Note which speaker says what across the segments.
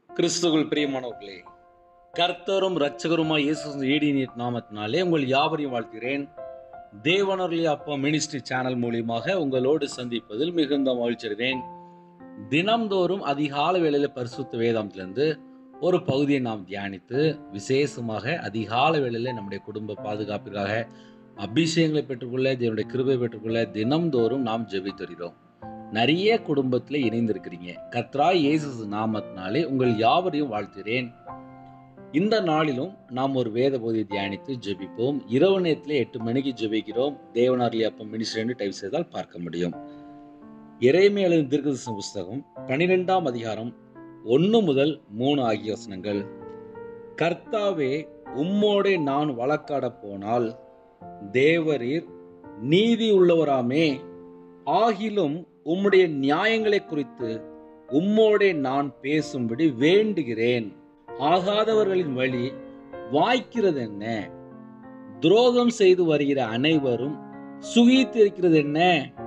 Speaker 1: கிறிஸ்துவுக்குள் பிரியமானவர்களே கர்த்தரும் இரட்சகருமாய் இயேசு ஏடினியட் நாமத்தினாலே உங்கள் யாவரையும் வாழ்கிறேன் தேவனருடைய அப்பா மினிஸ்ட்ரி சேனல் மூலியமாக உங்களோடு சந்திப்பதில் மிகுந்த மகிழ்ச்சியடைவேன் தினம்தோறும் அதிகால வேளையில பரிசுத்த வேதாந்திலிருந்து ஒரு பகுதியை நாம் தியானித்து விசேஷமாக அதிகால வேளையில நம்முடைய குடும்ப பாதுகாப்பிற்காக அபிஷேகங்களை பெற்றுக்கொள்ள தேவனுடைய கிருபை பெற்றுக்கொள்ள தினம்தோறும் நாம் ஜெபித்து வருகிறோம் நிறைய குடும்பத்தில் இணைந்திருக்கிறீங்க கத்ரா இயேசு நாமத்தினாலே உங்கள் யாவரையும் வாழ்த்துகிறேன் இந்த நாளிலும் நாம் ஒரு வேத போதை தியானித்து ஜெபிப்போம் இரவு நேரத்தில் எட்டு மணிக்கு ஜெபிக்கிறோம் தேவனார்லி அப்பம் மினிஸ்டர் டைப் செய்தால் பார்க்க முடியும் இறைமையளவு தீர்க்கதரிசன புஸ்தகம் பனிரெண்டாம் அதிகாரம் ஒன்று முதல் மூணு ஆகிய வசனங்கள் கர்த்தாவே உம்மோடே நான் வழக்காட போனால் தேவரீர் நீதி உள்ளவராமே ஆகிலும் உம்முடைய நியாயங்களை குறித்து உம்மோடே நான் பேசும்படி வேண்டுகிறேன் ஆகாதவர்களின் வழி வாய்க்கிறது என்ன துரோகம் செய்து வருகிற அனைவரும் சுகித்திருக்கிறது என்ன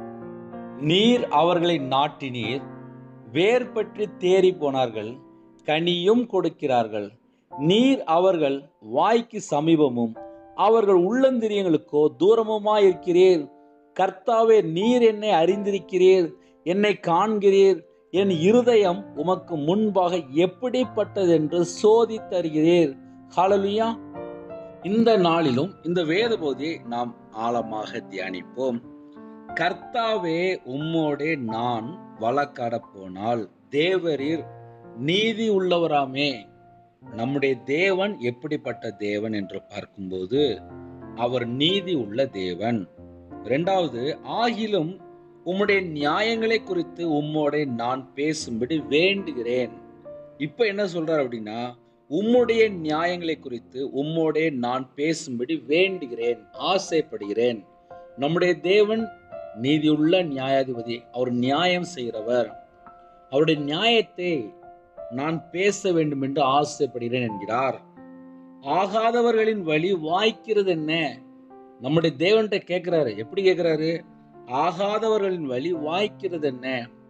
Speaker 1: நீர் அவர்களை நாட்டினீர் வேர் பற்றி தேறி போனார்கள் கனியும் கொடுக்கிறார்கள் நீர் அவர்கள் வாய்க்கு சமீபமும் அவர்கள் உள்ளந்திரியங்களுக்கோ தூரமுமாயிருக்கிறீர் கர்த்தாவே நீர் என்னை அறிந்திருக்கிறீர் என்னை காண்கிறீர் என் இருதயம் உமக்கு முன்பாக எப்படிப்பட்டது என்று சோதித்தருகிறீர் ஹalleluya இந்த நாளிலும் இந்த வேத போதியை நாம் ஆழமாக தியானிப்போம் கர்த்தாவே உம்மோடே நான் வழக்காட போனால் தேவரீர் நீதி உள்ளவராமே நம்முடைய தேவன் எப்படிப்பட்ட தேவன் என்று பார்க்கும்போது அவர் நீதி உள்ள தேவன் இரண்டாவது ஆகிலும் உம்முடைய நியாயங்களை குறித்து உம்மோட நான் பேசும்படி வேண்டுகிறேன் இப்ப என்ன சொல்றார் அப்படின்னா உம்முடைய நியாயங்களை குறித்து உம்மோட நான் பேசும்படி வேண்டுகிறேன் ஆசைப்படுகிறேன் நம்முடைய தேவன் நீதியுள்ள நியாயாதிபதி அவர் நியாயம் செய்கிறவர் அவருடைய நியாயத்தை நான் பேச வேண்டும் என்று ஆசைப்படுகிறேன் என்கிறார் ஆகாதவர்களின் வழி வாய்க்கிறது என்ன நம்முடைய தேவன்கிட்ட கேட்கிறாரு எப்படி கேட்கிறாரு ஆகாதவர்களின் வழி வாய்க்கிறது என்ன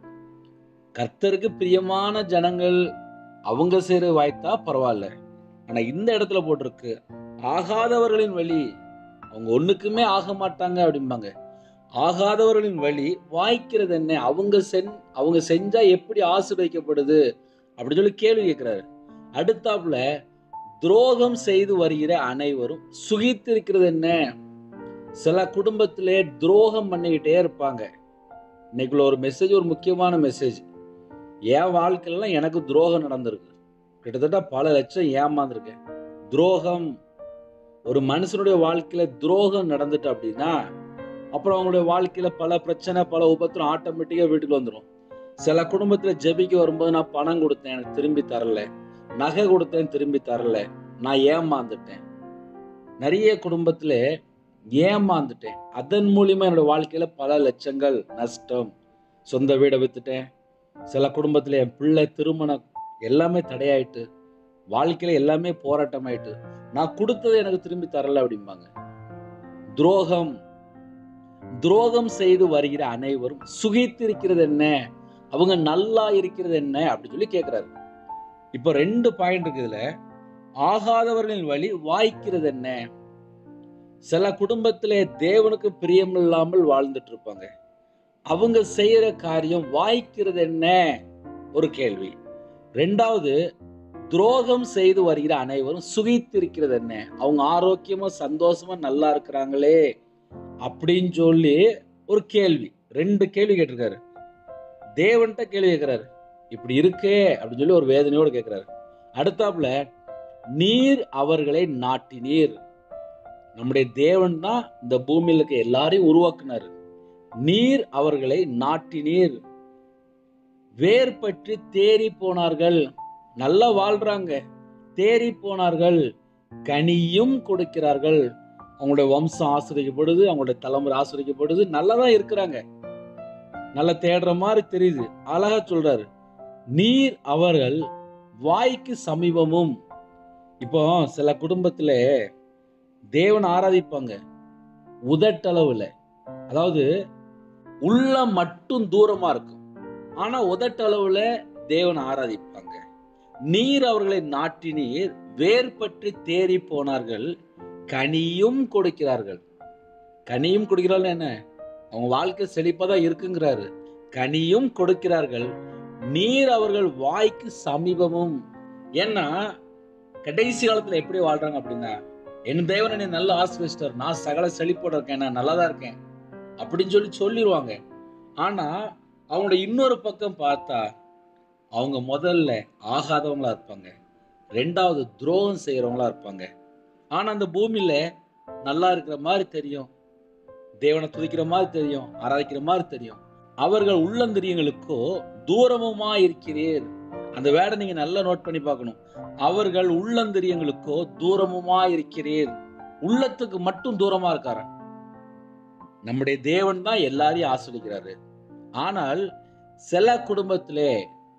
Speaker 1: கர்த்தருக்கு பிரியமான ஜனங்கள் அவங்க செய்ற வாய்த்தா பரவாயில்ல ஆனா இந்த இடத்துல போட்டிருக்கு ஆகாதவர்களின் வழி அவங்க ஒண்ணுக்குமே ஆக மாட்டாங்க அப்படிம்பாங்க ஆகாதவர்களின் வழி வாய்க்கிறது என்ன அவங்க சென் அவங்க செஞ்சா எப்படி ஆசீர்வதிக்கப்படுது அப்படின்னு சொல்லி கேள்வி கேட்கிறாரு அடுத்தாப்புல துரோகம் செய்து வருகிற அனைவரும் சுகித்திருக்கிறது என்ன சில குடும்பத்திலே துரோகம் பண்ணிக்கிட்டே இருப்பாங்க இன்னைக்குள்ள ஒரு மெசேஜ் ஒரு முக்கியமான மெசேஜ் என் வாழ்க்கையிலாம் எனக்கு துரோகம் நடந்திருக்கு கிட்டத்தட்ட பல லட்சம் ஏமாந்துருக்கேன் துரோகம் ஒரு மனுஷனுடைய வாழ்க்கையில துரோகம் நடந்துட்டு அப்படின்னா அப்புறம் அவங்களுடைய வாழ்க்கையில பல பிரச்சனை பல உபத்திரம் ஆட்டோமேட்டிக்கா வீட்டுக்கு வந்துடும் சில குடும்பத்துல ஜெபிக்க வரும்போது நான் பணம் கொடுத்தேன் எனக்கு திரும்பி தரல நகை கொடுத்தேன் திரும்பி தரல நான் ஏமாந்துட்டேன் நிறைய குடும்பத்துல ஏமாந்துட்டேன் அதன் மூலியமா என்னோட வாழ்க்கையில பல லட்சங்கள் நஷ்டம் சொந்த வீடை வித்துட்டேன் சில குடும்பத்துல என் பிள்ளை திருமணம் எல்லாமே தடையாயிட்டு வாழ்க்கையில எல்லாமே போராட்டம் ஆயிட்டு நான் கொடுத்ததை எனக்கு திரும்பி தரல அப்படிம்பாங்க துரோகம் துரோகம் செய்து வருகிற அனைவரும் சுகித்திருக்கிறது என்ன அவங்க நல்லா இருக்கிறது என்ன அப்படின்னு சொல்லி கேட்கிறாரு இப்போ ரெண்டு பாயிண்ட் இருக்குதுல ஆகாதவர்களின் வழி வாய்க்கிறது என்ன சில குடும்பத்திலே தேவனுக்கு பிரியம் இல்லாமல் வாழ்ந்துட்டு இருப்பாங்க அவங்க செய்யற காரியம் வாய்க்கிறது என்ன ஒரு கேள்வி ரெண்டாவது துரோகம் செய்து வருகிற அனைவரும் சுகித்திருக்கிறது என்ன அவங்க ஆரோக்கியமா சந்தோஷமா நல்லா இருக்கிறாங்களே அப்படின்னு சொல்லி ஒரு கேள்வி ரெண்டு கேள்வி கேட்டிருக்காரு தேவன்கிட்ட கேள்வி கேட்கிறாரு இப்படி இருக்கே அப்படின்னு சொல்லி ஒரு வேதனையோடு கேட்கிறாரு அடுத்தாப்புல நீர் அவர்களை நாட்டினீர் நம்முடைய தேவன் தான் இந்த பூமியில இருக்க எல்லாரையும் உருவாக்குனாரு நீர் அவர்களை நாட்டினீர் வேர் பற்றி தேறி போனார்கள் நல்லா வாழ்றாங்க தேறி போனார்கள் கனியும் கொடுக்கிறார்கள் அவங்களுடைய வம்சம் ஆசிரியப்படுது அவங்களுடைய தலைமுறை ஆசிரியப்படுது நல்லா தான் இருக்கிறாங்க நல்லா தேடுற மாதிரி தெரியுது அழகா சொல்றாரு நீர் அவர்கள் வாய்க்கு சமீபமும் இப்போ சில குடும்பத்துல தேவன் ஆராதிப்பாங்க உதட்டளவுல அதாவது உள்ள மட்டும் தூரமா இருக்கும் ஆனா உதட்டளவுல தேவன் ஆராதிப்பாங்க நீர் அவர்களை நாட்டினீர் வேர் பற்றி தேறி போனார்கள் கனியும் கொடுக்கிறார்கள் கனியும் கொடுக்கிறார்கள் என்ன அவங்க வாழ்க்கை செழிப்பா தான் இருக்குங்கிறாரு கனியும் கொடுக்கிறார்கள் நீர் அவர்கள் வாய்க்கு சமீபமும் ஏன்னா கடைசி காலத்துல எப்படி வாழ்றாங்க அப்படின்னா என் தேவன் என்னை நல்ல ஆசிரியர் நான் சகல செழிப்போட இருக்கேன் நான் நல்லா தான் இருக்கேன் அப்படின்னு சொல்லி சொல்லிடுவாங்க ஆனா அவங்களோட இன்னொரு பக்கம் பார்த்தா அவங்க முதல்ல ஆகாதவங்களா இருப்பாங்க ரெண்டாவது துரோகம் செய்யறவங்களா இருப்பாங்க ஆனா அந்த பூமியில நல்லா இருக்கிற மாதிரி தெரியும் தேவனை துதிக்கிற மாதிரி தெரியும் ஆராதிக்கிற மாதிரி தெரியும் அவர்கள் உள்ளந்திரியங்களுக்கோ தூரமுமா இருக்கிறீர் அந்த வேடை நீங்க நல்லா நோட் பண்ணி பார்க்கணும் அவர்கள் உள்ளந்திரியங்களுக்கோ தூரமுமா இருக்கிறீர் உள்ளத்துக்கு மட்டும் தூரமா இருக்காரு நம்முடைய தேவன் தான் எல்லாரையும் ஆஸ்வதிக்கிறாரு ஆனால் சில குடும்பத்திலே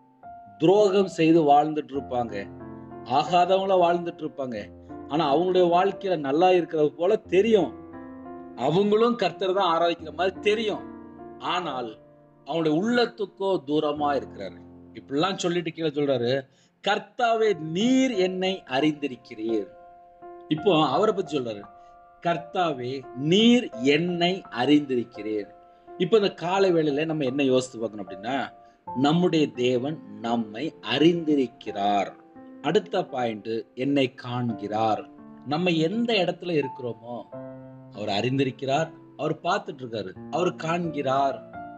Speaker 1: துரோகம் செய்து வாழ்ந்துட்டு இருப்பாங்க ஆகாதவங்கள வாழ்ந்துட்டு இருப்பாங்க ஆனா அவங்களுடைய வாழ்க்கையில நல்லா இருக்கிறது போல தெரியும் அவங்களும் கர்த்தர் தான் ஆராதிக்கிற மாதிரி தெரியும் ஆனால் அவங்களுடைய உள்ளத்துக்கோ தூரமா இருக்கிறாரு இப்படிலாம் சொல்லிட்டு கீழே சொல்றாரு கர்த்தாவே நீர் என்னை அறிந்திருக்கிறீர் இப்போ அவரை பத்தி சொல்றாரு கர்த்தாவே நீர் என்னை அறிந்திருக்கிறீர் இப்போ இந்த காலை வேளையில நம்ம என்ன யோசித்து பார்க்கணும் அப்படின்னா நம்முடைய தேவன் நம்மை அறிந்திருக்கிறார் அடுத்த பாயிண்ட் என்னை காண்கிறார் நம்ம எந்த இடத்துல இருக்கிறோமோ அவர் அறிந்திருக்கிறார் அவர் பார்த்துட்டு இருக்காரு அவர் காண்கிறார்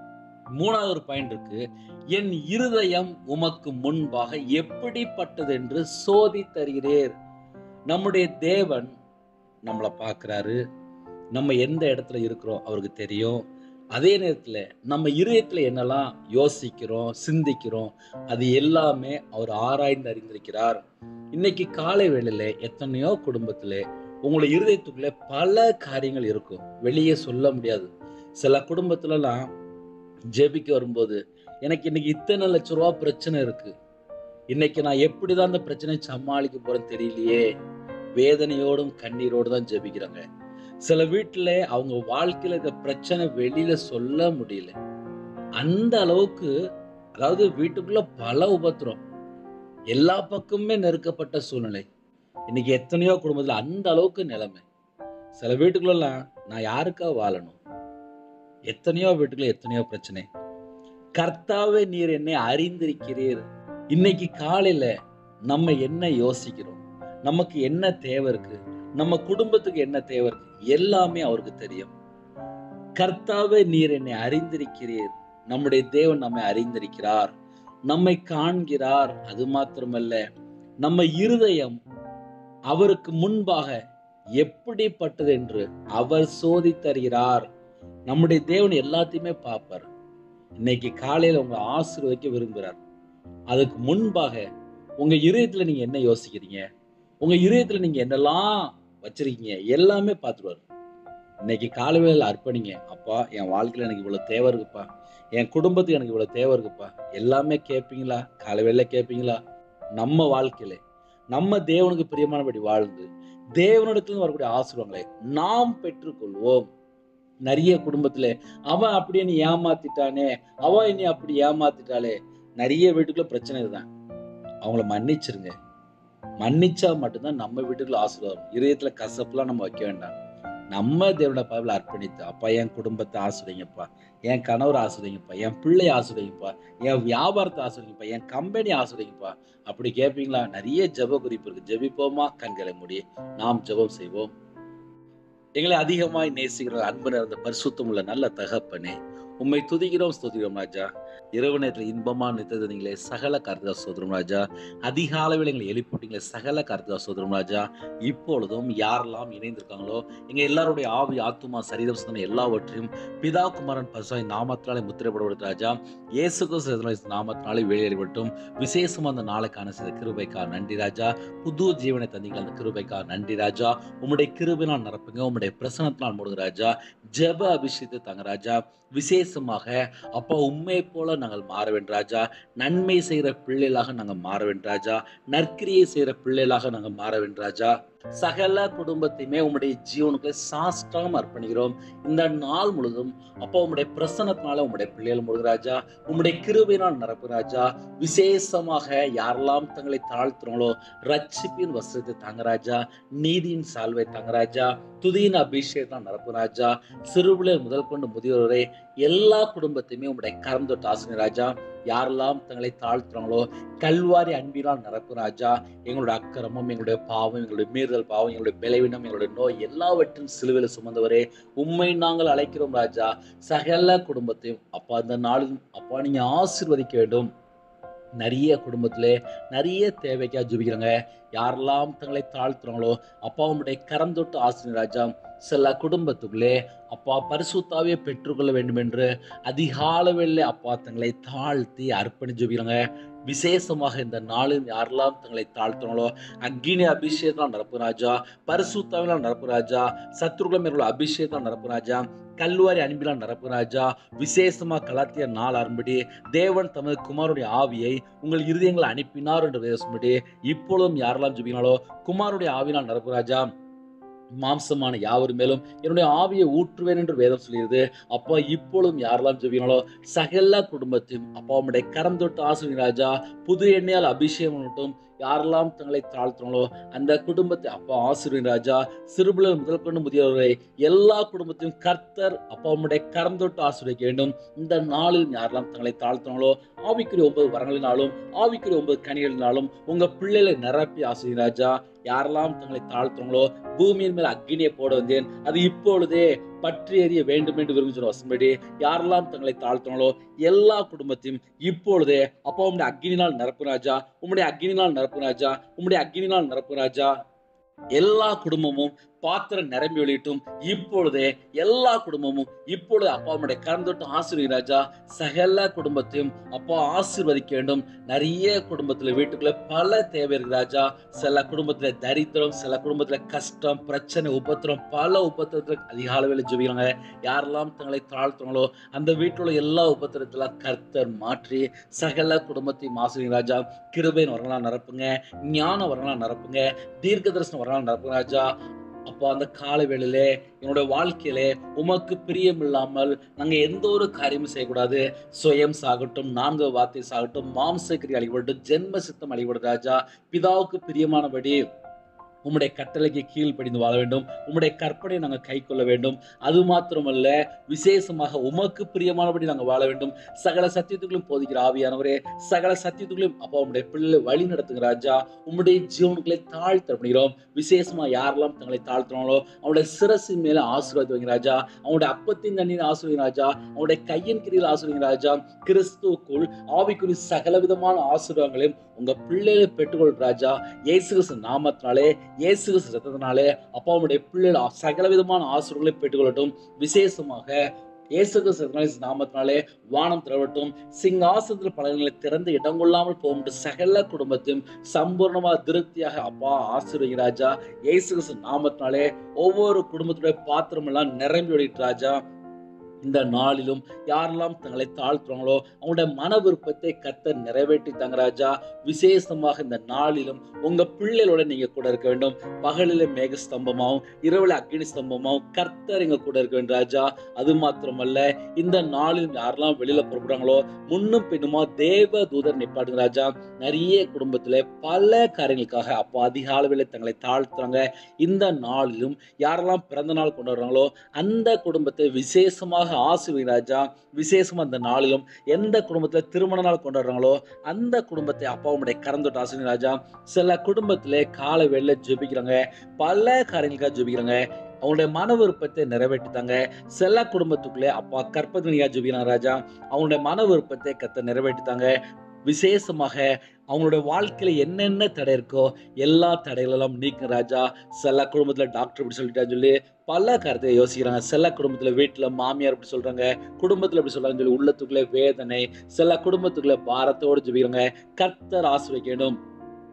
Speaker 1: மூணாவது ஒரு பாயிண்ட் இருக்கு என் இருதயம் உமக்கு முன்பாக எப்படிப்பட்டது என்று சோதி தருகிறேர் நம்முடைய தேவன் நம்மளை பார்க்கிறாரு நம்ம எந்த இடத்துல இருக்கிறோம் அவருக்கு தெரியும் அதே நேரத்துல நம்ம இருதயத்துல என்னெல்லாம் யோசிக்கிறோம் சிந்திக்கிறோம் அது எல்லாமே அவர் ஆராய்ந்து அறிந்திருக்கிறார் இன்னைக்கு காலை வேளையில எத்தனையோ குடும்பத்துல உங்களை இருதயத்துக்குள்ள பல காரியங்கள் இருக்கும் வெளியே சொல்ல முடியாது சில குடும்பத்துலலாம் ஜெபிக்க வரும்போது எனக்கு இன்னைக்கு இத்தனை லட்ச ரூபா பிரச்சனை இருக்கு இன்னைக்கு நான் எப்படிதான் அந்த பிரச்சனையை சமாளிக்க போறேன்னு தெரியலையே வேதனையோடும் கண்ணீரோடு தான் ஜெபிக்கிறாங்க சில வீட்டுல அவங்க வாழ்க்கையில இந்த பிரச்சனை வெளியில சொல்ல முடியல அந்த அளவுக்கு அதாவது வீட்டுக்குள்ள பல உபத்திரம் எல்லா பக்கமுமே நெருக்கப்பட்ட சூழ்நிலை இன்னைக்கு எத்தனையோ குடும்பத்துல அந்த அளவுக்கு நிலைமை சில வீட்டுக்குள்ளலாம் நான் யாருக்கா வாழணும் எத்தனையோ வீட்டுக்குள்ள எத்தனையோ பிரச்சனை கர்த்தாவே நீர் என்னை அறிந்திருக்கிறீர் இன்னைக்கு காலையில நம்ம என்ன யோசிக்கிறோம் நமக்கு என்ன தேவை இருக்கு நம்ம குடும்பத்துக்கு என்ன தேவை இருக்கு எல்லாமே அவருக்கு தெரியும் கர்த்தாவே நீர் என்னை அறிந்திருக்கிறீர் நம்முடைய தேவன் நம்மை அறிந்திருக்கிறார் நம்மை காண்கிறார் அது மாத்திரமல்ல நம்ம இருதயம் அவருக்கு முன்பாக எப்படிப்பட்டது என்று அவர் சோதித்தருகிறார் நம்முடைய தேவன் எல்லாத்தையுமே பார்ப்பார் இன்னைக்கு காலையில உங்க ஆசீர்வதிக்க விரும்புகிறார் அதுக்கு முன்பாக உங்க இருதயத்துல நீங்க என்ன யோசிக்கிறீங்க உங்க இருதயத்துல நீங்க என்னெல்லாம் வச்சிருக்கீங்க எல்லாமே பார்த்துருவாரு இன்னைக்கு காலைவேளையில் அர்ப்பணிங்க அப்பா என் வாழ்க்கையில எனக்கு இவ்வளவு தேவை இருக்குப்பா என் குடும்பத்துக்கு எனக்கு இவ்வளவு தேவை இருக்குப்பா எல்லாமே கேட்பீங்களா காலைவேளையில கேட்பீங்களா நம்ம வாழ்க்கையில நம்ம தேவனுக்கு பிரியமானபடி வாழ்ந்து தேவனிடத்துல வரக்கூடிய ஆசீர்வாதங்களை நாம் பெற்றுக்கொள்வோம் நிறைய குடும்பத்துல அவன் அப்படி என்னை ஏமாத்திட்டானே அவன் என்னை அப்படி ஏமாத்திட்டாளே நிறைய வீட்டுக்குள்ள பிரச்சனை இதுதான் அவங்கள மன்னிச்சிருங்க மன்னிச்சா மட்டும்தான் நம்ம வீட்டுக்குள்ள ஆசீர்வாதம் இதயத்துல கசப்புலாம் நம்ம வைக்க வேண்டாம் நம்ம தேவனோட பாவில் அர்ப்பணித்து அப்பா என் குடும்பத்தை ஆசிரியங்கப்பா என் கணவர் ஆசிரியங்கப்பா என் பிள்ளை ஆசிரியங்கப்பா என் வியாபாரத்தை ஆசிரியங்கப்பா என் கம்பெனி ஆசிரியங்கப்பா அப்படி கேட்பீங்களா நிறைய ஜெப குறிப்பு இருக்கு ஜெபிப்போமா கண்களை மூடி நாம் ஜெபம் செய்வோம் எங்களை அதிகமாய் நேசிக்கிற அன்பு நிறைந்த பரிசுத்தம் உள்ள நல்ல தகப்பனே உம்மை துதிக்கிறோம் ஸ்தோதிக்கிறோம் ராஜா இரவு நேரத்தில் இன்பமா நித்தது நீங்களே சகல கார்த்திகா சோதரம் ராஜா அதிகாலையில் எங்களை எழுப்பிட்டீங்களே சகல கார்த்திகா சோதரம் ராஜா இப்பொழுதும் யாரெல்லாம் இணைந்திருக்காங்களோ எங்க எல்லாருடைய ஆவி ஆத்துமா சரீரம் சிந்தனை எல்லாவற்றையும் பிதா குமாரன் பசுவாய் நாமத்தினாலே முத்திரைப்படப்படுது ராஜா இயேசு கிறிஸ்து நாமத்தினாலே வெளியேறப்பட்டும் விசேஷமா அந்த நாளைக்கான செய்த கிருபைக்கா நன்றி ராஜா புது ஜீவனை தந்தீங்களா அந்த கிருபைக்கா நன்றி ராஜா உம்முடைய கிருபினால் நிரப்புங்க உம்முடைய பிரசனத்தினால் மூடுங்க ராஜா ஜெப அபிஷேகத்தை தாங்க ராஜா விசேஷமாக அப்பா உண்மை போல நாங்கள் மாற வேண்டும் ராஜா நன்மை செய்கிற பிள்ளைகளாக நாங்கள் மாற வேண்டும் ராஜா நற்கிரியை செய்கிற பிள்ளைகளாக நாங்கள் மாற வேண்டும் ராஜா சகல குடும்பத்தையுமே உம்முடைய ஜீவனுக்குள்ளே சாஸ்டாம அர்ப்பணிக்கிறோம் இந்த நாள் முழுதும் அப்போ உம்முடைய பிரசனத்தினால உம்முடைய பிள்ளைகள் முழுது ராஜா உம்முடைய கிருபையினால் நிரப்பு ராஜா விசேஷமாக யாரெல்லாம் தங்களை தாழ்த்துறாங்களோ ரட்சிப்பின் வஸ்திரத்தை தாங்க ராஜா நீதியின் சால்வை தாங்க ராஜா துதியின் அபிஷேகத்தான் நிரப்பு ராஜா சிறுபிள்ளைகள் முதல் கொண்டு முதியோர் வரை எல்லா குடும்பத்தையுமே உம்முடைய கரம் தொட்டு ஆசிரியர் ராஜா யாரெல்லாம் தங்களை தாழ்த்துறாங்களோ கல்வாரி அன்பினால் நிரப்பு ராஜா எங்களுடைய அக்கிரமம் எங்களுடைய பாவம் எங்களுடைய மீறுதல் பாவம் எங்களுடைய பலவீனம் எங்களுடைய நோய் எல்லாவற்றையும் சிலுவையில் சுமந்தவரே உண்மை நாங்கள் அழைக்கிறோம் ராஜா சகல குடும்பத்தையும் அப்பா இந்த நாளில் அப்பா நீங்க ஆசீர்வதிக்க வேண்டும் நிறைய குடும்பத்திலே நிறைய தேவைக்காக ஜெபிக்கிறாங்க யாரெல்லாம் தங்களை தாழ்த்துறாங்களோ அப்பா உம்முடைய கரம் தொட்டு ஆசிரியர் ராஜா சில குடும்பத்துக்குள்ளே அப்பா பரிசுத்தாவே பெற்றுக்கொள்ள வேண்டும் என்று அதிகாலவில் அப்பா தங்களை தாழ்த்தி அர்ப்பணி ஜெபிக்கிறாங்க விசேஷமாக இந்த நாளில் யாரெல்லாம் தங்களை தாழ்த்துறாங்களோ அக்னி அபிஷேகம் நடப்பு ராஜா பரிசுத்தாவினால் நடப்பு ராஜா சத்ருகுலம் மேற்கொள்ள அபிஷேகம் நடப்பு ராஜா கல்வாரி அன்பினால் நடப்பு ராஜா விசேஷமா கலாத்திய நாள் ஆரம்படி தேவன் தமது குமாருடைய ஆவியை உங்கள் இருதயங்களை அனுப்பினார் என்று பேசும்படி இப்பொழுதும் யாரெல்லாம் ஜெபிக்கிறாங்களோ குமாருடைய ஆவினால் நடப்பு ராஜா மாம்சமான யாவர் மேலும் என்னுடைய ஆவியை ஊற்றுவேன் என்று வேதம் சொல்லியது அப்பா இப்பொழுதும் யாரெல்லாம் ஜெபினாலோ சகல குடும்பத்தையும் அப்பா உம்முடைய கரம் தொட்டு ஆசிரியர் ராஜா புது எண்ணெயால் அபிஷேகம் பண்ணட்டும் யாரெல்லாம் தங்களை தாழ்த்துறாங்களோ அந்த குடும்பத்தை அப்பா ஆசிரியர் ராஜா சிறுபிள்ளை முதல் கொண்டு முதியவர்களை எல்லா குடும்பத்தையும் கர்த்தர் அப்பா உம்முடைய கரம் தொட்டு ஆசிரியக்க வேண்டும் இந்த நாளில் யாரெல்லாம் தங்களை தாழ்த்துறாங்களோ ஆவிக்குரிய ஒன்பது வரங்களினாலும் ஆவிக்குரிய ஒன்பது கனிகளினாலும் உங்க பிள்ளைகளை நிரப்பி ஆசிரியர் ராஜா யாரெல்லாம் தங்களை தாழ்த்துறாங்களோ பூமியின் மேல் அக்னியை போட வந்தேன் அது இப்பொழுதே பற்றி எறிய வேண்டும் என்று விரும்பி சொன்ன வசம்படி யாரெல்லாம் தங்களை தாழ்த்தினாலோ எல்லா குடும்பத்தையும் இப்பொழுதே அப்பா உம்முடைய அக்னினால் நிரப்பு ராஜா உம்முடைய அக்னினால் நிரப்பு ராஜா உம்முடைய அக்னினால் நிரப்பு ராஜா எல்லா குடும்பமும் பாத்திரம் நிரம்பி வெளியிட்டும் இப்பொழுதே எல்லா குடும்பமும் இப்பொழுது அப்பா உம்முடைய கரந்தொட்டு ஆசீர்வதி ராஜா சகல குடும்பத்தையும் அப்பா ஆசீர்வதிக்க வேண்டும் நிறைய குடும்பத்துல வீட்டுக்குள்ள பல தேவை இருக்கு ராஜா சில குடும்பத்துல தரித்திரம் சில குடும்பத்துல கஷ்டம் பிரச்சனை உபத்திரம் பல உபத்திரத்துல அதிக அளவில் ஜெபிக்கிறாங்க யாரெல்லாம் தங்களை தாழ்த்துறாங்களோ அந்த வீட்டில் உள்ள எல்லா உபத்திரத்துல கர்த்தர் மாற்றி சகல குடும்பத்தையும் ஆசிரியர் ராஜா கிருபையின் வரங்களா நிரப்புங்க ஞான வரங்களா நிரப்புங்க தீர்க்க தரிசனம் வரங்களா நிரப்புங்க ராஜா அப்போ அந்த கால வேளையிலே என்னோட வாழ்க்கையிலே உமக்கு பிரியம் இல்லாமல் நாங்க எந்த ஒரு காரியமும் செய்யக்கூடாது சுயம் சாகட்டும் நான்கு வார்த்தை சாகட்டும் மாம்சக்கிரி அழிபடட்டும் ஜென்ம சித்தம் அழிபடும் ராஜா பிதாவுக்கு பிரியமானபடி உம்முடைய கட்டளைக்கு கீழ்ப்படிந்து வாழ வேண்டும் உம்முடைய கற்பனை நாங்கள் கை கொள்ள வேண்டும் அது மாத்திரமல்ல விசேஷமாக உமக்கு பிரியமானபடி நாங்கள் வாழ வேண்டும் சகல சத்தியத்துக்குள்ளும் போதிக்கிற ஆவியானவரே சகல சத்தியத்துக்குள்ளும் அப்பா உம்முடைய பிள்ளை வழி நடத்துங்க ராஜா உம்முடைய ஜீவனுக்களை தாழ்த்தப்படுகிறோம் விசேஷமா யாரெல்லாம் தங்களை தாழ்த்துறாங்களோ அவனுடைய சிரசின் மேல ஆசீர்வாதம் வைங்க ராஜா அவனுடைய அப்பத்தின் தண்ணீர் ஆசீர்வதிங்க ராஜா அவனுடைய கையின் கிரியில் ஆசீர்வதிங்க ராஜா கிறிஸ்துவுக்குள் ஆவிக்குரிய சகல விதமான ஆசீர்வாதங்களையும் உங்க பிள்ளைகளை பெற்றுக்கொள் ராஜா இயேசு கிறிஸ்து நாமத்தினாலே இயேசு கிறிஸ்து ரத்தத்தினாலே அப்பாவுடைய பிள்ளைகள் சகல விதமான ஆசீர்வாதங்களை பெற்றுக்கொள்ளட்டும் விசேஷமாக இயேசு கிறிஸ்து நாமத்தினாலே வானம் திரவட்டும் சிங்காசனத்தில் பலன்களை திறந்து இடம் கொள்ளாமல் போகும் சகல குடும்பத்தையும் சம்பூர்ணமாக திருப்தியாக அப்பா ஆசீர்வதி ராஜா இயேசு கிறிஸ்து நாமத்தினாலே ஒவ்வொரு குடும்பத்துடைய பாத்திரம் எல்லாம் நிரம்பி ஓடிட்டு ராஜா இந்த நாளிலும் யாரெல்லாம் தங்களை தாழ்த்துறாங்களோ அவங்களுடைய மன விருப்பத்தை கத்த நிறைவேற்றி தாங்க ராஜா விசேஷமாக இந்த நாளிலும் உங்க பிள்ளைகளோட நீங்க கூட இருக்க வேண்டும் பகலில மேக ஸ்தம்பமாவும் இரவுல அக்னி ஸ்தம்பமாவும் கர்த்தர் எங்க கூட இருக்க வேண்டும் ராஜா அது மாத்திரமல்ல இந்த நாளிலும் யாரெல்லாம் வெளியில புறப்படுறாங்களோ முன்னும் பின்னுமா தேவ தூதர் நிப்பாடுங்க ராஜா நிறைய குடும்பத்துல பல காரியங்களுக்காக அப்போ அதிக அளவில் தங்களை தாழ்த்துறாங்க இந்த நாளிலும் யாரெல்லாம் பிறந்த நாள் கொண்டாடுறாங்களோ அந்த குடும்பத்தை விசேஷமாக ஆசிர்வதி ராஜா விசேஷமா அந்த நாளிலும் எந்த குடும்பத்துல திருமண நாள் கொண்டாடுறாங்களோ அந்த குடும்பத்தை அப்பாவுடைய கறந்துட்டு ஆசிரியர் ராஜா சில குடும்பத்திலே காலை வெளில ஜெபிக்கிறாங்க பல காரியங்களுக்காக ஜெபிக்கிறாங்க அவங்களுடைய மன விருப்பத்தை நிறைவேற்றித்தாங்க சில குடும்பத்துக்குள்ளே அப்பா கற்பதினியா ஜெபிக்கிறாங்க ராஜா அவங்களுடைய மன விருப்பத்தை கத்த நிறைவேற்றித்தாங்க விசேஷமாக அவங்களுடைய வாழ்க்கையில என்னென்ன தடை இருக்கோ எல்லா தடைகளெல்லாம் நீக்கும் ராஜா சில குடும்பத்துல டாக்டர் இப்படி சொல்லிட்டான்னு சொல்லி பல கருத்தை யோசிக்கிறாங்க சில குடும்பத்துல வீட்டுல மாமியார் இப்படி சொல்றாங்க குடும்பத்துல இப்படி சொல்றாங்கன்னு சொல்லி உள்ளத்துக்குள்ளே வேதனை சில குடும்பத்துக்குள்ள பாரத்தோடு ஜெபிக்கிறாங்க கர்த்தர் ஆசிரியக்கணும்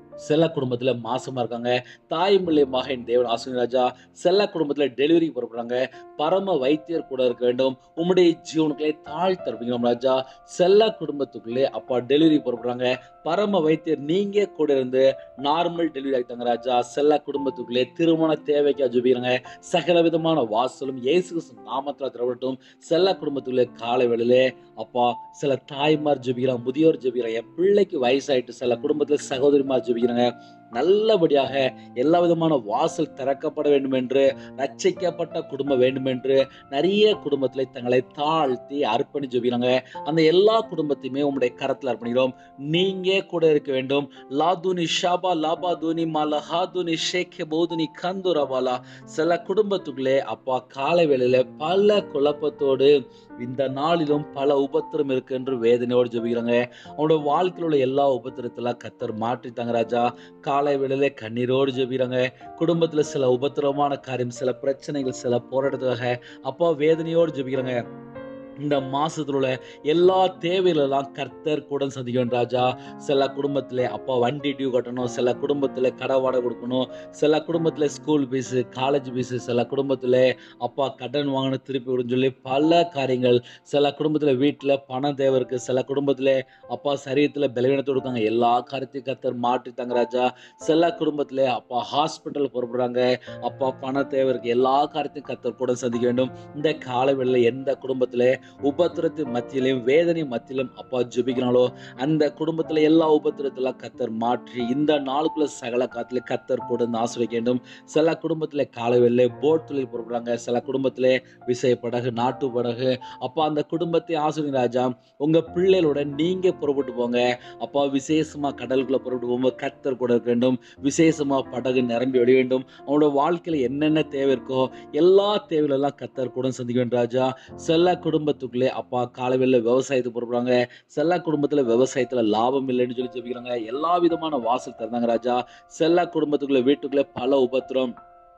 Speaker 1: செல்ல குடும்பத்துல மாசமா இருக்காங்க தாய் மூலியமாக என் தேவன் ஆசிரியர் ராஜா செல்ல குடும்பத்துல டெலிவரி புறப்படுறாங்க பரம வைத்தியர் கூட இருக்க வேண்டும் உம்முடைய ஜீவனுக்களே தாழ் தருவீங்க ராஜா செல்ல குடும்பத்துக்குள்ளே அப்பா டெலிவரி புறப்படுறாங்க பரம வைத்தியர் நீங்க கூட இருந்து நார்மல் டெலிவரி ஆகிட்டாங்க ராஜா செல்ல குடும்பத்துக்குள்ளே திருமண தேவைக்கு ஜுபிக்கிறாங்க சகல விதமான வாசலும் இயேசு கிறிஸ்து நாமத்துல திரவட்டும் செல்ல குடும்பத்துக்குள்ளே காலை வேளையிலே அப்பா சில தாய்மார் ஜெபிக்கிறாங்க முதியோர் ஜெபிக்கிறாங்க என் பிள்ளைக்கு வயசாயிட்டு சில குடும்பத்துல சகோதரிமார் ஜெபிக்கிறாங்க நல்லபடியாக எல்லா விதமான வாசல் திறக்கப்பட வேண்டும் என்று ரட்சிக்கப்பட்ட குடும்பம் வேண்டும் என்று நிறைய குடும்பத்துல தங்களை தாழ்த்தி அர்ப்பணி ஜெபிக்கிறாங்க அந்த எல்லா குடும்பத்தையுமே உங்களுடைய கரத்துல அர்ப்பணிக்கிறோம் நீங்க கூட இருக்க வேண்டும் லாதுனி ஷாபா லாபா துனி மலஹாதுனி ஷேக்கே போதுனி கந்துரவாலா சில குடும்பத்துக்குள்ளே அப்பா காலை வேளையில பல குழப்பத்தோடு இந்த நாளிலும் பல உபத்திரம் இருக்கு என்று வேதனையோடு ஜெபிக்கிறாங்க அவனோட வாழ்க்கையில் உள்ள எல்லா உபத்திரத்தெல்லாம் கத்தர் மாற்றித்தாங்க ராஜா காலை வேளையில கண்ணீரோடு ஜெபிக்கிறாங்க குடும்பத்துல சில உபத்திரமான காரியம் சில பிரச்சனைகள் சில போராட்டத்துக்காக அப்பா வேதனையோடு ஜெபிக்கிறாங்க இந்த மாசத்துல உள்ள எல்லா தேவைகளெல்லாம் கர்த்தர் கூட சந்திக்கணும் ராஜா சில குடும்பத்துல அப்பா வண்டி டியூ கட்டணும் சில குடும்பத்துல கடை வாடகை கொடுக்கணும் சில குடும்பத்துல ஸ்கூல் ஃபீஸ் காலேஜ் ஃபீஸ் சில குடும்பத்துல அப்பா கடன் வாங்கணும் திருப்பி விடுன்னு சொல்லி பல காரியங்கள் சில குடும்பத்துல வீட்டுல பணம் தேவை இருக்கு சில குடும்பத்துல அப்பா சரீரத்துல பலவீனத்தோடு இருக்காங்க எல்லா காரியத்தையும் கர்த்தர் மாற்றி தாங்க ராஜா சில குடும்பத்துல அப்பா ஹாஸ்பிட்டல் புறப்படுறாங்க அப்பா பண தேவை இருக்கு எல்லா காரியத்தையும் கர்த்தர் கூட சந்திக்க வேண்டும் இந்த காலவெளியில எந்த குடும்பத்துல உபத்திரத்து மத்தியிலையும் வேதனை மத்தியிலும் அப்பா ஜெபிக்கிறாங்களோ அந்த குடும்பத்துல எல்லா உபத்திரத்தெல்லாம் கத்தர் மாற்றி இந்த நாளுக்குள்ள சகல காத்துல கத்தர் கூட இருந்து ஆசிரிக்க வேண்டும் சில குடும்பத்துல காலவெளியில போட் தொழில் புறப்படுறாங்க சில குடும்பத்துல விசை படகு நாட்டு படகு அப்பா அந்த குடும்பத்தை ஆசிரியர் ராஜா உங்க பிள்ளைகளோட நீங்க புறப்பட்டு போங்க அப்பா விசேஷமா கடலுக்குள்ள புறப்பட்டு போகும்போது கத்தர் கூட இருக்க வேண்டும் விசேஷமா படகு நிரம்பி வழி வேண்டும் அவனோட வாழ்க்கையில என்னென்ன தேவை இருக்கோ எல்லா தேவைகளெல்லாம் கத்தர் கூட சந்திக்க வேண்டும் ராஜா சில குடும்பத்துக்குள்ளே அப்பா காலவெளியில் விவசாயத்துக்கு புறப்படுறாங்க சில குடும்பத்துல விவசாயத்துல லாபம் இல்லைன்னு சொல்லி ஜெபிக்கிறாங்க எல்லா விதமான வாசல் திறந்தாங்க ராஜா சில குடும்பத்துக்குள்ள வீட்டுக்குள்ள பல உபத்திரம்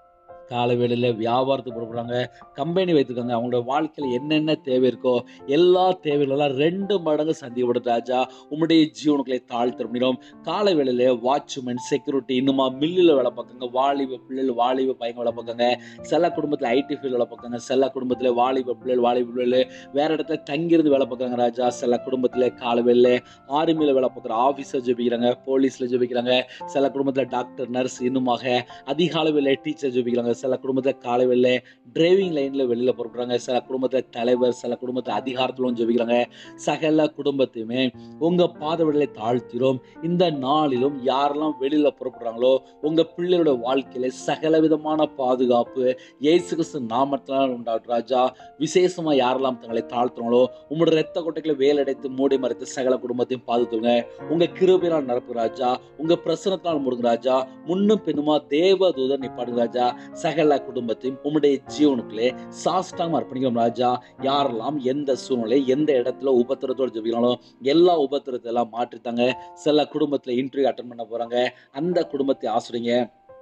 Speaker 1: காலை வேளையில வியாபாரத்துக்கு புறப்படுறாங்க கம்பெனி வைத்திருக்காங்க அவங்களோட வாழ்க்கையில என்னென்ன தேவை இருக்கோ எல்லா தேவைகளெல்லாம் ரெண்டு மடங்கு சந்திக்கப்படுது ராஜா உம்முடைய ஜீவனுக்களை தாழ்த்த முடியும் காலை வேளையில வாட்ச்மேன் செக்யூரிட்டி இன்னுமா மில்லில் வேலை பார்க்காங்க வாலிப பிள்ளைகள் வாலிப பையன் வேலை பார்க்காங்க சில குடும்பத்துல ஐடி ஃபீல்டு வேலை பார்க்காங்க சில குடும்பத்துல வாலிப பிள்ளைகள் வாலிப பிள்ளைகள் வேற இடத்துல தங்கியிருந்து வேலை பார்க்குறாங்க ராஜா சில குடும்பத்துல காலை வேளையில ஆர்மியில வேலை பார்க்குற ஆஃபீஸர் ஜெபிக்கிறாங்க போலீஸ்ல ஜெபிக்கிறாங்க சில குடும்பத்துல டாக்டர் நர்ஸ் இன்னுமாக அதிகாலை வேலை டீச்சர் ஜெபிக்கிறாங்க சில குடும்பத்துல காலை வேலை டிரைவிங் லைன்ல வெளியில புறப்படுறாங்க சில குடும்பத்துல தலைவர் சில குடும்பத்துல அதிகாரத்திலும் ஜெபிக்கிறாங்க சகல குடும்பத்தையுமே உங்க பாதவிடலை தாழ்த்திரோம் இந்த நாளிலும் யாரெல்லாம் வெளியில புறப்படுறாங்களோ உங்க பிள்ளைகளோட வாழ்க்கையில சகல விதமான பாதுகாப்பு இயேசு கிறிஸ்து நாமத்தினால் உண்டாகும் ராஜா விசேஷமா யாரெல்லாம் தங்களை தாழ்த்துறாங்களோ உங்களோட ரத்த கொட்டைகளை வேலடைத்து மூடி மறைத்து சகல குடும்பத்தையும் பாதுகாத்துங்க உங்க கிருபையினால் நடப்பு ராஜா உங்க பிரசனத்தால் முடுங்க ராஜா முன்னும் பின்னுமா தேவ தூதர் நிப்பாடுங்க ராஜா சகல குடும்பத்தையும் உம்முடைய ஜீவனுக்குள்ளே சாஷ்டாம அர்ப்பணிக்கிறோம் ராஜா யாரெல்லாம் எந்த சூழ்நிலை எந்த இடத்துல உபத்திரத்தோடு ஜெபிக்கிறாங்களோ எல்லா உபத்திரத்தை எல்லாம் மாற்றித்தாங்க சில குடும்பத்துல இன்டர்வியூ அட்டன் பண்ண போறாங்க அந்த குடும்பத்தை ஆசிரியங்க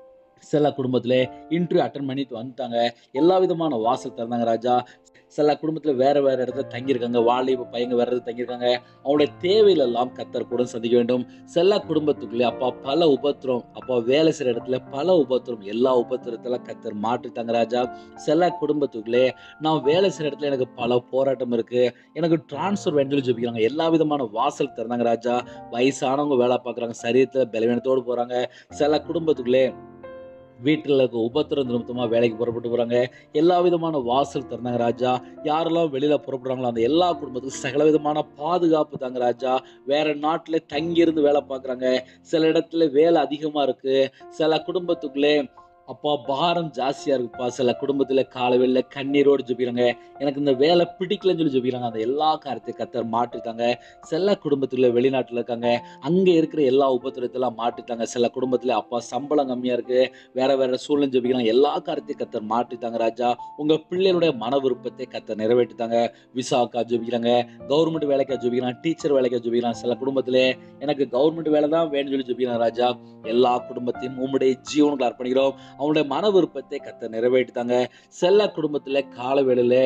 Speaker 1: சில குடும்பத்துல இன்டர்வியூ அட்டன் பண்ணிட்டு வந்துட்டாங்க எல்லா விதமான வாசல் திறந்தாங்க ராஜா சில குடும்பத்துல வேற வேற இடத்துல தங்கியிருக்காங்க வாலிப பையங்க வேற இடத்துல தங்கியிருக்காங்க அவங்களுடைய தேவைகள் எல்லாம் கத்தர் கூட சந்திக்க வேண்டும் சில குடும்பத்துக்குள்ளே அப்பா பல உபத்திரம் அப்பா வேலை செய்யற இடத்துல பல உபத்திரம் எல்லா உபத்திரத்தெல்லாம் கத்தர் மாற்றித்தாங்க ராஜா சில குடும்பத்துக்குள்ளே நான் வேலை செய்யற இடத்துல எனக்கு பல போராட்டம் இருக்கு எனக்கு டிரான்ஸ்ஃபர் வேண்டிய ஜெபிக்கிறாங்க எல்லா விதமான வாசல் திறந்தாங்க ராஜா வயசானவங்க வேலை பார்க்குறாங்க சரீரத்துல பலவீனத்தோடு போறாங்க சில குடும்பத்துக்குள்ளே வீட்டில் இருக்க உபத்திரம் நிமித்தமாக வேலைக்கு புறப்பட்டு போகிறாங்க எல்லா விதமான வாசல் திறந்தாங்க ராஜா யாரெல்லாம் வெளியில் புறப்படுறாங்களோ அந்த எல்லா குடும்பத்துக்கும் சகல விதமான பாதுகாப்பு தாங்க ராஜா வேற நாட்டில் தங்கியிருந்து வேலை பார்க்குறாங்க சில இடத்துல வேலை அதிகமாக இருக்கு சில குடும்பத்துக்குள்ளே அப்பா பாரம் ஜாஸ்தியா இருக்குப்பா சில குடும்பத்துல காலவெளியில கண்ணீரோடு ஜெபிக்கிறாங்க எனக்கு இந்த வேலை பிடிக்கலன்னு சொல்லி ஜெபிக்கிறாங்க அந்த எல்லா காரியத்தையும் கத்தர் மாற்றித்தாங்க சில குடும்பத்துல வெளிநாட்டுல இருக்காங்க அங்க இருக்கிற எல்லா உபத்திரத்தெல்லாம் மாற்றித்தாங்க சில குடும்பத்துல அப்பா சம்பளம் கம்மியா இருக்கு வேற வேற சூழ்நிலை ஜெபிக்கிறாங்க எல்லா காரியத்தையும் கத்தர் மாற்றித்தாங்க ராஜா உங்க பிள்ளைகளுடைய மன விருப்பத்தை கத்தர் நிறைவேற்றித்தாங்க விசாக்கா ஜெபிக்கிறாங்க கவர்மெண்ட் வேலைக்கா ஜெபிக்கிறாங்க டீச்சர் வேலைக்கா ஜெபிக்கிறாங்க சில குடும்பத்திலே எனக்கு கவர்மெண்ட் வேலை தான் வேணும்னு சொல்லி ஜெபிக்கிறாங்க ராஜா எல்லா குடும்பத்தையும் உம்முடைய ஜீவனுக்கு அர்ப்பணிக்கிறோம் அவனுடைய மன விருப்பத்தை கத்த நிறைவேற்றித்தாங்க செல்ல குடும்பத்துல கால வேளையில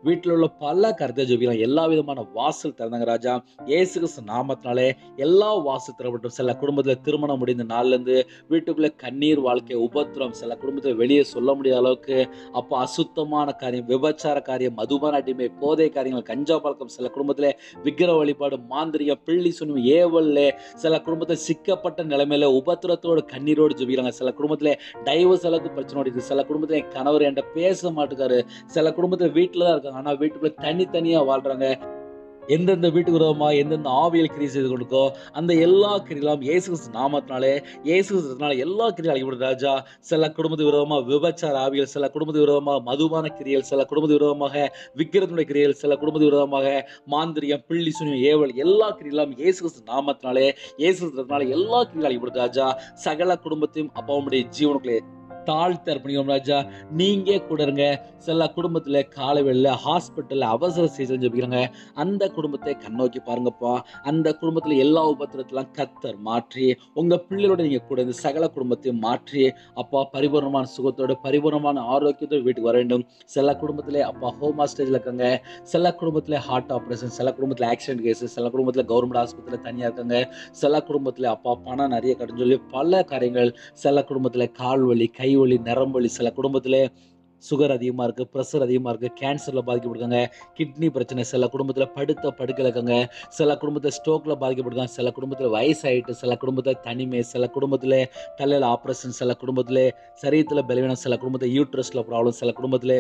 Speaker 1: வீட்டில் உள்ள பல கருத்தை ஜெபிக்கலாம் எல்லா விதமான வாசல் திறந்தாங்க ராஜா இயேசு கிறிஸ்து நாமத்தினாலே எல்லா வாசல் திறப்பட்டும் சில குடும்பத்தில் திருமணம் முடிந்த நாள்ல இருந்து வீட்டுக்குள்ள கண்ணீர் வாழ்க்கை உபத்திரம் சில குடும்பத்தில் வெளியே சொல்ல முடியாத அளவுக்கு அப்போ அசுத்தமான காரியம் விபச்சார காரியம் மதுபான அடிமை போதை காரியங்கள் கஞ்சா பழக்கம் சில குடும்பத்தில் விக்கிர வழிபாடு மாந்திரியம் பிள்ளி சுனியம் ஏவல்ல சில குடும்பத்தில் சிக்கப்பட்ட நிலைமையில உபத்திரத்தோடு கண்ணீரோடு ஜெபிக்கிறாங்க சில குடும்பத்தில் டைவர்ஸ் அளவுக்கு பிரச்சனை ஓடிக்குது சில குடும்பத்தில் என் கணவர் என்கிட்ட பேச மாட்டுக்காரு சில குடும்பத்தில் வீட்டில் தான் இருக்காங்க ஆனால் வீட்டுக்குள்ள தனித்தனியாக வாழ்றாங்க எந்தெந்த வீட்டுக்கு விரோதமா எந்தெந்த ஆவியல் கிரியை செய்து கொடுக்கோ அந்த எல்லா கிரியெல்லாம் இயேசு கிறிஸ்து நாமத்தினாலே இயேசு கிறிஸ்துனால எல்லா கிரியும் அழிக்கப்படும் ராஜா சில குடும்பத்து விரோதமா விபச்சார ஆவியல் சில குடும்பத்து விரோதமாக மதுபான கிரியல் சில குடும்பத்து விரோதமாக விக்கிரத்துடைய கிரியல் சில குடும்பத்து விரோதமாக மாந்திரியம் பிள்ளி சுனியம் ஏவல் எல்லா கிரியெல்லாம் இயேசு கிறிஸ்து நாமத்தினாலே இயேசு கிறிஸ்துனால எல்லா கிரியும் அழிக்கப்படும் ராஜா சகல குடும்பத்தையும் அப்பாவுடைய ஜீவனுக்குள்ளே தாழ்த்தி அர்ப்பணிக்கிறோம் ராஜா நீங்க கூட இருங்க சில குடும்பத்துல காலை வேளையில ஹாஸ்பிட்டல்ல அவசர சிகிச்சை ஜெபிக்கிறாங்க அந்த குடும்பத்தை கண்ணோக்கி பாருங்கப்பா அந்த குடும்பத்துல எல்லா உபத்திரத்தெல்லாம் கத்தர் மாற்றி உங்க பிள்ளையோட நீங்க கூட இந்த சகல குடும்பத்தையும் மாற்றி அப்பா பரிபூர்ணமான சுகத்தோட பரிபூர்ணமான ஆரோக்கியத்தோடு வீட்டுக்கு வர வேண்டும் சில குடும்பத்துல அப்பா ஹோம் ஸ்டேஜ்ல இருக்காங்க சில குடும்பத்துல ஹார்ட் ஆப்ரேஷன் சில குடும்பத்துல ஆக்சிடென்ட் கேஸ் சில குடும்பத்துல கவர்மெண்ட் ஆஸ்பத்திரியில தனியா இருக்காங்க சில குடும்பத்துல அப்பா பணம் நிறைய கடன் சொல்லி பல காரியங்கள் சில குடும்பத்துல கால் வலி கை வலி நரம்பு வலி சில குடும்பத்துல சுகர் அதிகமாக இருக்குது ப்ரெஷர் அதிகமாக இருக்குது கேன்சரில் பாதிக்கப்பட்டிருக்காங்க கிட்னி பிரச்சனை சில குடும்பத்தில் படுத்த படுக்கையில் இருக்காங்க சில குடும்பத்தில் ஸ்ட்ரோக்கில் பாதிக்கப்பட்டிருக்காங்க சில குடும்பத்தில் வயசாயிட்டு சில குடும்பத்தில் தனிமை சில குடும்பத்தில் தலையில் ஆப்ரேஷன் சில குடும்பத்தில் சரீரத்தில் பலவீனம் சில குடும்பத்தில் யூட்ரஸில் ப்ராப்ளம் சில குடும்பத்தில்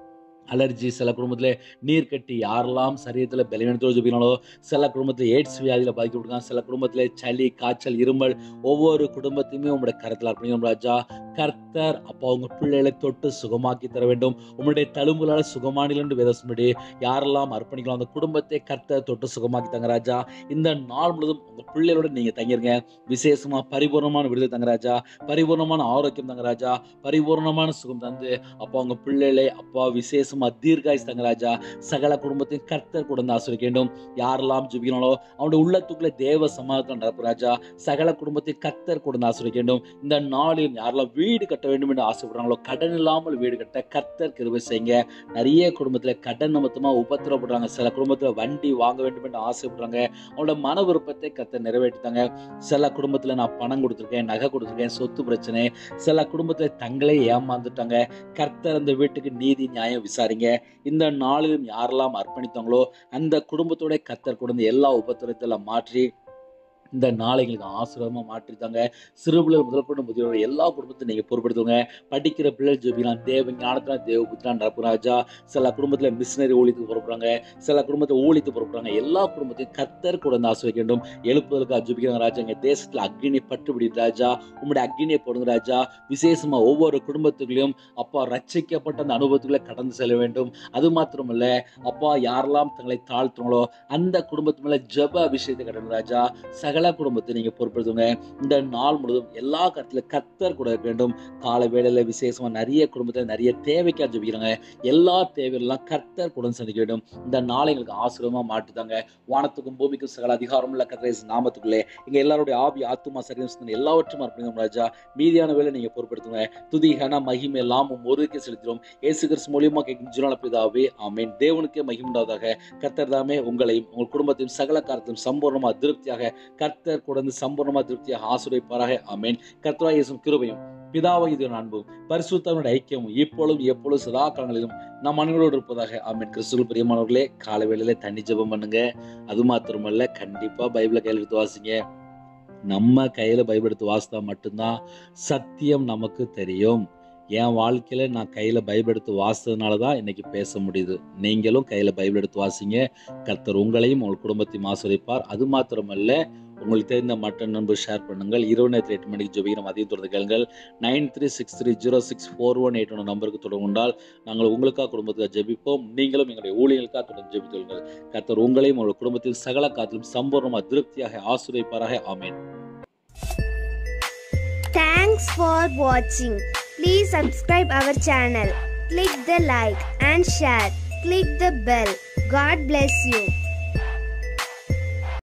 Speaker 1: அலர்ஜி சில குடும்பத்தில் நீர் கட்டி யாரெல்லாம் சரீரத்தில் பலவீனத்தோடு ஜெபிக்கிறாங்களோ சில குடும்பத்தில் எய்ட்ஸ் வியாதியில் பாதிக்கப்பட்டிருக்காங்க சில குடும்பத்தில் சளி காய்ச்சல் இருமல் ஒவ்வொரு குடும்பத்தையுமே உங்களுடைய கருத்தில் அர்ப்பணிக்கணும் ராஜா கர்த்தர் அப்போ உங்க பிள்ளைகளை தொட்டு சுகமாக்கி தர வேண்டும் உங்களுடைய தழும்புகளால் சுகமானில் என்று வேதஸ்மடி யாரெல்லாம் அர்ப்பணிக்கலாம் அந்த குடும்பத்தை கர்த்தர் தொட்டு சுகமாக்கி தங்க ராஜா இந்த நாள் முழுவதும் உங்க பிள்ளைகளோட நீங்க தங்கிருங்க விசேஷமா பரிபூர்ணமான விடுதலை தங்க ராஜா பரிபூர்ணமான ஆரோக்கியம் தங்க ராஜா பரிபூர்ணமான சுகம் தந்து அப்பா உங்க பிள்ளைகளை அப்பா விசேஷமா தீர்காயுஸ் தங்க ராஜா சகல குடும்பத்தையும் கர்த்தர் கூட ஆசிரிக்க வேண்டும் யாரெல்லாம் ஜெபிக்கிறாங்களோ அவனுடைய உள்ளத்துக்குள்ள தேவ சமாதானம் நடப்பு ராஜா சகல குடும்பத்தையும் கர்த்தர் கூட ஆசிரிக்க வேண்டும் இந்த நாளில் யாரெல்லாம் வீடு கட்ட வேண்டும் என்று ஆசைப்படுறாங்களோ கடன் இல்லாமல் வீடு கட்ட கர்த்தர் கிருபை செய்யுங்க நிறைய குடும்பத்துல கடன் நிமித்தமா உபத்திரப்படுறாங்க சில குடும்பத்துல வண்டி வாங்க வேண்டும் என்று ஆசைப்படுறாங்க அவங்களோட மன விருப்பத்தை கர்த்தர் நிறைவேற்றித்தாங்க சில குடும்பத்துல நான் பணம் கொடுத்துருக்கேன் நகை கொடுத்துருக்கேன் சொத்து பிரச்சனை சில குடும்பத்துல தங்களே ஏமாந்துட்டாங்க கர்த்தர் அந்த வீட்டுக்கு நீதி நியாயம் விசாரிங்க இந்த நாளிலும் யாரெல்லாம் அர்ப்பணித்தாங்களோ அந்த குடும்பத்தோட கர்த்தர் கொடுத்த எல்லா உபத்திரத்தெல்லாம் மாற்றி இந்த நாளை எங்களுக்கு ஆசீர்வாதமாக மாற்றித்தாங்க சிறு பிள்ளைகள் முதல் கொண்டு முதியோர் எல்லா குடும்பத்தையும் நீங்கள் பொறுப்படுத்துவங்க படிக்கிற பிள்ளைகள் ஜெபிக்கலாம் தேவ ஞானத்தில் தேவ புத்திரான் ராஜா சில குடும்பத்தில் மிஷினரி ஊழியத்துக்கு பொறுப்புறாங்க சில குடும்பத்தை ஊழியத்துக்கு பொறுப்புறாங்க எல்லா குடும்பத்தையும் கத்தர் கூட வந்து ஆசிரிக்க வேண்டும் எழுப்புதலுக்கு ஜெபிக்கிறாங்க ராஜா எங்கள் தேசத்தில் அக்னி பட்டுபிடி ராஜா உங்களுடைய அக்னியை போடுங்க ராஜா விசேஷமா ஒவ்வொரு குடும்பத்துக்குள்ளேயும் அப்பா ரட்சிக்கப்பட்ட அந்த அனுபவத்துக்குள்ளே கடந்து செல்ல வேண்டும் அது மாத்திரமல்ல அப்பா யாரெல்லாம் தங்களை தாழ்த்துங்களோ அந்த குடும்பத்து மேல ஜெப அபிஷேகத்தை கடணும் ராஜா சகல குடும்பத்தை நீங்க பொறுப்படுத்துங்க இந்த நாள் முழுவதும் எல்லா கருத்துல கத்தர் கூட இருக்க வேண்டும் காலை வேளையில விசேஷமா நிறைய குடும்பத்துல நிறைய தேவைக்காக ஜெபிக்கிறாங்க எல்லா தேவையெல்லாம் கர்த்தர் கூட சந்திக்க வேண்டும் இந்த நாளை எங்களுக்கு ஆசிரியமா மாட்டுதாங்க வானத்துக்கும் பூமிக்கும் சகல அதிகாரம் உள்ள கத்திரேஸ் நாமத்துக்குள்ளே எங்க எல்லாருடைய ஆவி ஆத்துமா சரீரம் சிந்தனை எல்லாவற்றும் அர்ப்பணிக்கும் ராஜா மீதியான வேலை நீங்க பொறுப்படுத்துங்க துதி கன மகிமை எல்லாமும் ஒருக்கே செலுத்திடும் இயேசு கிறிஸ்து மூலியமா கேட்கும் ஜீவன பிதாவே ஆமென் தேவனுக்கே மகிமுண்டாவதாக கர்த்தர் தாமே உங்களையும் உங்கள் குடும்பத்தையும் சகல காரத்தையும் சம்பூர்ணமா திருப்தியாக கர்த்தர் கொடுந்து சம்பூர்ணமா திருப்தியாக ஆசிரியப்பாராக ஆமென் கர்த்தரா இயேசுவின் கிருபையும் பிதாவாகிய தேவன் அன்பும் பரிசுத்தவனுடைய ஐக்கியமும் இப்பொழுதும் எப்பொழுதும் சதா காலங்களிலும் நம் மனிதர்களோடு இருப்பதாக ஆமென் கிறிஸ்துவில் பிரியமானவர்களே காலை வேளையில தண்ணி ஜெபம் பண்ணுங்க அது மாத்திரமல்ல கண்டிப்பா பைபிளை கையில் எடுத்து வாசிங்க நம்ம கையில பைபிள் எடுத்து வாசித்தா மட்டும்தான் சத்தியம் நமக்கு தெரியும் என் வாழ்க்கையில நான் கையில பைபிள் எடுத்து வாசித்ததுனால தான் இன்னைக்கு பேச முடியுது நீங்களும் கையில பைபிள் எடுத்து வாசிங்க கர்த்தர் உங்களையும் உங்கள் குடும்பத்தையும் ஆசிரிப்பார் அது மாத்திரமல்ல உங்களுக்கு தெரிந்த மற்ற நண்பர் ஷேர் பண்ணுங்கள் இரவு நேரத்தில் எட்டு மணிக்கு ஜெபிக்கிறோம் அதையும் தொடர்ந்து கேளுங்கள் nine three six three zero six four one eight one நம்பருக்கு தொடர்பு கொண்டால் நாங்கள் உங்களுக்காக குடும்பத்துக்காக ஜெபிப்போம் நீங்களும் எங்களுடைய ஊழியர்களுக்காக தொடர்ந்து ஜெபித்துள்ளுங்கள் கர்த்தர் உங்களையும் உங்கள் குடும்பத்தில் சகல காத்திலும் சம்பூர்ணமாக திருப்தியாக ஆசிரியப்பாராக ஆமேன்
Speaker 2: Thanks for watching. Please subscribe our channel. Click the like and share. Click the bell. God bless you.